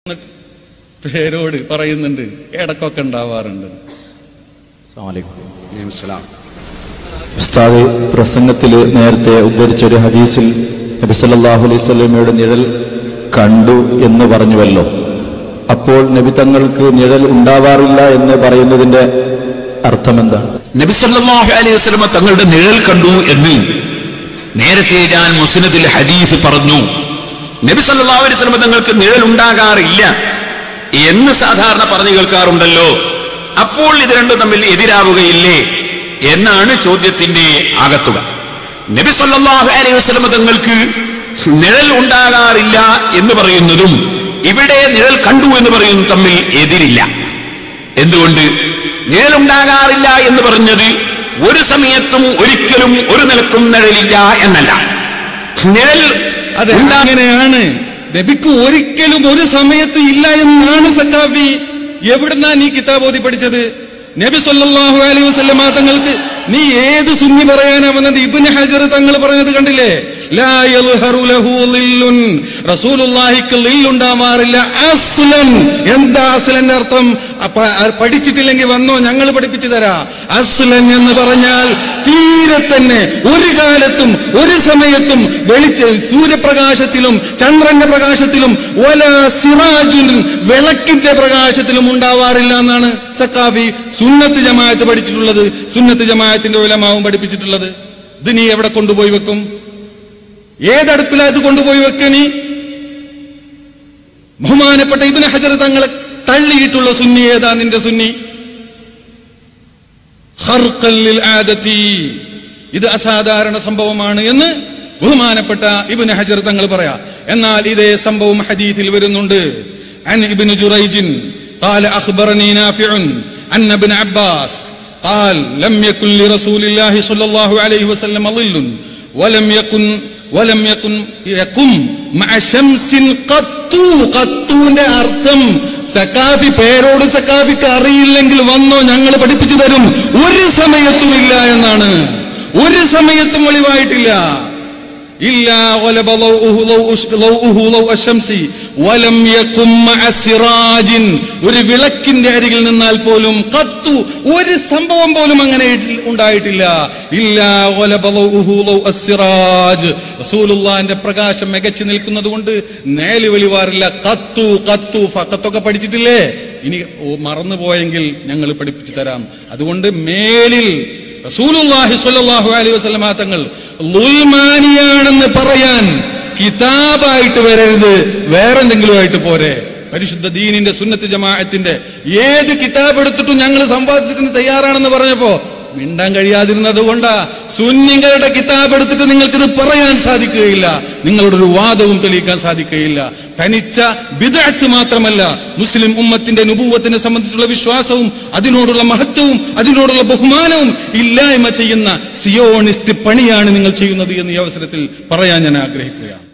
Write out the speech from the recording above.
പേരോട് പറയുന്നുണ്ട് ഇടക്കൊക്കെ ഉണ്ടാവാറുണ്ട് ഉസ്താദ് പ്രസംഗത്തിൽ നേരത്തെ ഉദ്ധരിച്ച ഒരു ഹദീസിൽ നബി സല്ലല്ലാഹു അലൈഹി സ്വലമയുടെ നിഴൽ കണ്ടു എന്ന് പറഞ്ഞുവല്ലോ അപ്പോൾ നബി തങ്ങൾക്ക് നിഴൽ ഉണ്ടാവാറില്ല എന്ന് പറയുന്നതിന്റെ അർത്ഥമെന്താ നബി സല്ലല്ലാഹു അലൈഹി വസല്ലമ തങ്ങളുടെ നിഴൽ കണ്ടു എന്ന് നേരത്തെ ഞാൻ മുസ്നദിൽ ഹദീസ് പറഞ്ഞു നബി സല്ലല്ലാഹു അലൈഹി വസല്ലമ തങ്ങൾക്ക് നിഴൽ ഉണ്ടാകാറില്ല എന്ന് സാധാരണ പറഞ്ഞു കേൾക്കാറുണ്ടല്ലോ അപ്പോൾ ഇത് രണ്ടും തമ്മിൽ എതിരാവുകയില്ലേ എന്നാണ് ചോദ്യത്തിന്റെ ആകത്തുക നബി സല്ലല്ലാഹു അലൈഹി വസല്ലമ തങ്ങൾക്ക് നിഴൽ ഉണ്ടാകാറില്ല എന്ന് പറയുന്നതും ഇവിടെ നിഴൽ കണ്ടു എന്ന് പറയുന്നതും തമ്മിൽ എതിരില്ല എന്തുകൊണ്ട് നിഴലുണ്ടാകാറില്ല എന്ന് പറഞ്ഞത് ഒരു സമയത്തും ഒരിക്കലും ഒരു നിലക്കും നിഴലില്ല എന്നല്ല നിഴൽ അതെ ഉണ്ടാ- അങ്ങനെയാണ് നബിക്ക് ഒരിക്കലും ഒരു സമയത്തും ഇല്ല എന്നാണ് സക്കാഫി എവിടുന്നാ നീ കിതാബ് ഓതി പഠിച്ചത് നബി സല്ലല്ലാഹു അലൈഹി വസല്ലമ തങ്ങൾക്ക് നീ ഏത് സുന്നി പറയാനാ വന്നത് ഇബ്നു ഹജർ തങ്ങൾ പറഞ്ഞത് കണ്ടില്ലേ ലാ യൽഹറു ലഹു ളില്ലുൻ റസൂലുള്ളാഹിക്ക് ളില്ലുണ്ടാവാറില്ല അസ്ലൻ എന്താ അസ്ലന്റെ അർത്ഥം അപ്പ അത് പഠിച്ചിട്ടില്ലെങ്കിൽ വന്നോ ഞങ്ങൾ പഠിപ്പിച്ചു തരാ അസ്ലൻ എന്ന് പറഞ്ഞാൽ തീരെ തന്നെ ഒരു കാലത്തും ഒരു സമയത്തും വെളിച്ച സൂര്യപ്രകാശത്തിലും ചന്ദ്രന്റെ പ്രകാശത്തിലും ഒല സിറാജുൻ വിളക്കിന്റെ പ്രകാശത്തിലും ഉണ്ടാവാറില്ല എന്നാണ് സക്കാഫി സുന്നത്ത് ജമാഅത്ത് പഠിച്ചിട്ടുള്ളത് സുന്നത്ത് ജമാഅത്തിന്റെ ഉലമാവും പഠിപ്പിച്ചിട്ടുള്ളത് ഇത് നീ എവിടെ കൊണ്ടുപോയി വെക്കും ഏതടുപ്പിലാ ഇത് കൊണ്ടുപോയി വെക്ക നീ ബഹുമാനപ്പെട്ട ഇബിന് ഹജർ തങ്ങളെ തള്ളിയിട്ടുള്ള സുന്നി ഏതാ നിന്റെ സുന്നി ഖർഖൻ ലിൽ ആദത്തി. ഇത് അസാധാരണ സംഭവമാണ് എന്ന് ബഹുമാനപ്പെട്ട ഇബ്നു ഹജർ തങ്ങൾ പറയാ എന്നാൽ ഇതേ സംഭവം ഹദീസിൽ വരുന്നുണ്ട് عن ابن جريج قال أخبرني نافع أن ابن عباس قال لم يكن لرسول الله صلى الله عليه وسلم ظل ولم يكن ولم يكن يقم مع شمس قط قطൂന്റെ അർത്ഥം സക്കാഫി പേരോട് സക്കാഫിക്ക് അറിയില്ലെങ്കിൽ വന്നോ ഞങ്ങൾ പഠിപ്പിച്ചു തരും ഒരു സമയത്തും ഇല്ല എന്നാണ് ഒരു സമയത്തും വെളിവായിട്ടില്ല ഇല്ല غلب ضوءه ضوء ضوءه ضوء الشمس ولم يقم مع سراج ഒരു വിളക്കിന്റെ അരികിൽ നിന്നാൽ പോലും കത്തു ഒരു സംഭവം പോലും അങ്ങനെ ഉണ്ടായിട്ടില്ല ഇല്ല غلب ضوءه ضوء السراج റസൂലുള്ളാഹിന്റെ പ്രകാശം മികച്ചു നിൽക്കുന്നത് കൊണ്ട് നേല് വെളിവാറില്ല കത്തു കത്തു ഫക്കത്തൊക്കെ പഠിച്ചിട്ടില്ലേ ഇനി ഓ, മറന്നുപോയെങ്കിൽ ഞങ്ങൾ പഠിപ്പിച്ചു തരാം അതുകൊണ്ട് മേലിൽ റസൂലുള്ളാഹി സ്വല്ലല്ലാഹു അലൈഹി വസല്ലമ തങ്ങൾ ളുൽമാനിയാണെന്ന് പറയാൻ കിതാബായിട്ട് വരരുത് വേറെന്തെങ്കിലും ആയിട്ട് പോരെ പരിശുദ്ധ ദീനിന്റെ സുന്നത്ത് ജമാഅത്തിന്റെ ഏത് കിതാബ് എടുത്തിട്ടും ഞങ്ങൾ സംവാദത്തിന് തയ്യാറാണെന്ന് പറഞ്ഞപ്പോ മിണ്ടാൻ കഴിയാതിരുന്നത് കൊണ്ടാ സുന്നിങ്ങളുടെ കിതാബ് എടുത്തിട്ട് നിങ്ങൾക്കിത് പറയാൻ സാധിക്കുകയില്ല നിങ്ങളുടെ ഒരു വാദവും തെളിയിക്കാൻ സാധിക്കുകയില്ല തനിച്ച ബിദഅത്ത് മാത്രമല്ല മുസ്ലിം ഉമ്മത്തിന്റെ നുപൂവത്തിനെ സംബന്ധിച്ചുള്ള വിശ്വാസവും അതിനോടുള്ള മഹത്വവും അതിനോടുള്ള ബഹുമാനവും ഇല്ലായ്മ ചെയ്യുന്ന സിയോണിസ്റ്റ് പണിയാണ് നിങ്ങൾ ചെയ്യുന്നത് എന്ന് ഈ അവസരത്തിൽ പറയാൻ ഞാൻ ആഗ്രഹിക്കുകയാണ്